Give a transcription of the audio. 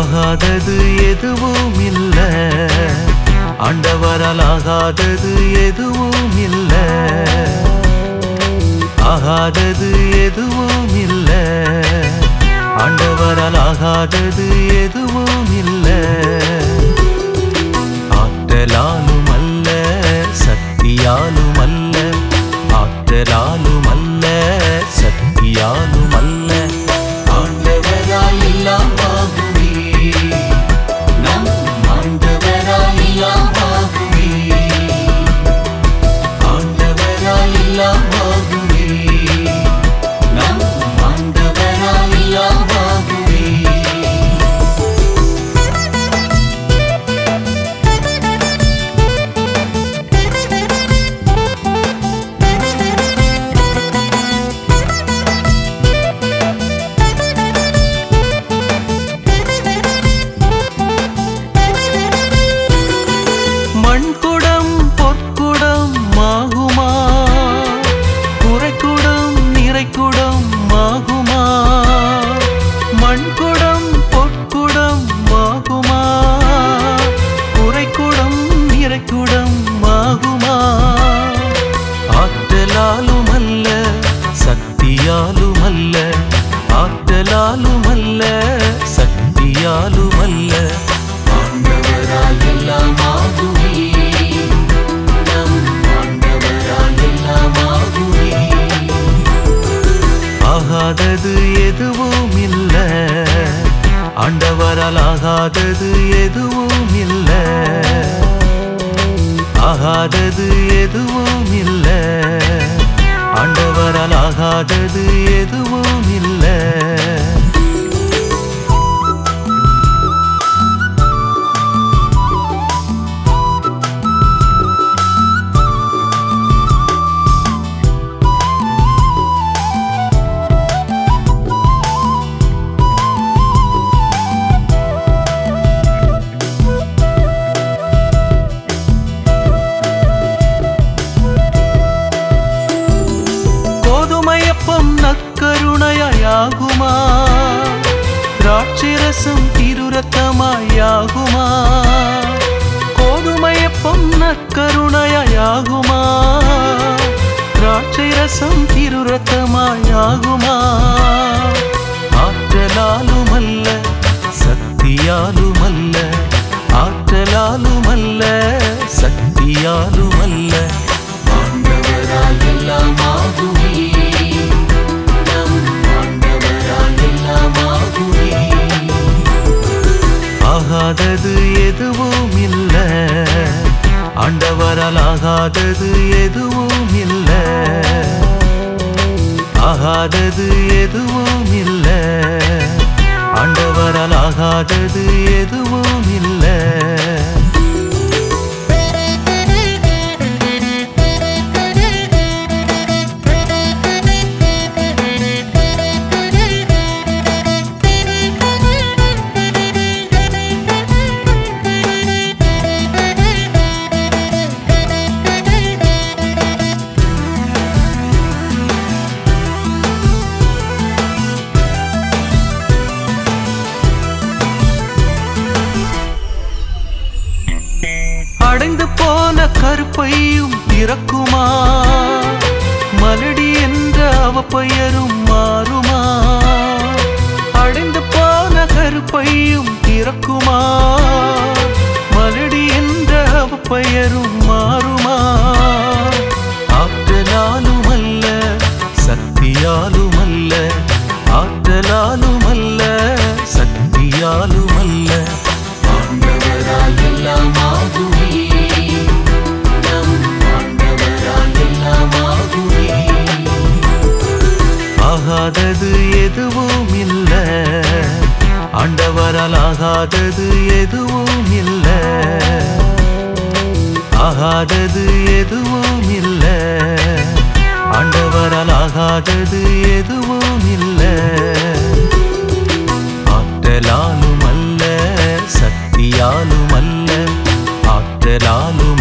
ஆகாதது எதுவும் இல்ல ஆண்டவரால் ஆகாதது எதுவும் இல்ல ஆகாதது எதுவும் இல்ல ஆண்டவரால் ஆகாதது எதுவும் இல்ல ஆற்றலாலும் அல்ல சக்தியாலும் அல்ல ஆற்றலாலும் அல்ல சக்தியாலும் அல்ல ஆண்டவரால் எல்லாம் ஆகுமே நம் ஆண்டவரால் எல்லாம் ஆகுமே ஆண்டவரால் எல்லாம் ஆகுமே நம் ஆண்டவரால் எல்லாம் ஆகுமே மண்குடம் பொற்குடம் மாகுமா குறைக்குடம் நிறைக்குடம் மாகுமா மண்குடம் பொற்குடம் மாகுமா குறைக்குடம் நிறைக்குடம் மாகுமா ஆற்றலாலும் அல்ல சக்தியாலும் அல்ல ஆற்றலாலும் அல்ல சக்தியாலும் அல்ல ஆண்டவரால் எல்லாம் ஆகுமே நம் ஆண்டவரால் எல்லாம் ஆகுமே ஆகாதது எதுவும் இல்ல ஆண்டவரால் ஆகாதது எதுவும் இல்ல ஆகாதது எதுவும் இல்ல ஆண்டவரால் ஆகாதது எதுவும் இல்லை கோதுமையப்பம் நற்கருணையாகுமா திராட்சரசம் திருரத்தமாயாகுமா கோதுமையப்பம் நற்கருணையாகுமா திராட்சரசம் திருரத்தமாயாகுமா ஆற்றலாலும் அல்ல சக்தியாலும் அல்ல ஆற்றலாலும் அல்ல சக்தியாலும் அல்ல ஆண்டவரால் எல்லாம் ஆகுமே நம் ஆண்டவரால் எல்லாம் ஆகுமே ஆகாதது எதுவும் இல்ல ஆண்டவரால் ஆகாதது எதுவும் இல்ல ஆகாதது எதுவும் இல்ல ஆண்டவரால் ஆகாதது எதுவும் இல்லை அடைந்து போன கருப்பையும் திறக்குமா மலடி என்ற அவ பெயரும் மாறுமா அடைந்து போன கருப்பையும் திறக்குமா மலடி என்ற அவ பெயரும் மாறுமா ஆற்றலாலும் அல்ல சக்தியாலும் அல்ல ஆற்றலாலும் அல்ல சக்தியாலும் அல்ல ஆண்டவரால் எல்லாம் ஆகுமே நம் ஆண்டவரால் எல்லாம் ஆகுமே ஆகாதது எதுவும் இல்ல ஆண்டவரால் ஆகாதது எதுவும் இல்ல ஆகாதது எதுவும் இல்ல ஆண்டவரால் ஆகாதது எதுவும் இல்ல ஆற்றலாலும் அல்ல சக்தியாலும் அல்ல ஆற்றலாலும்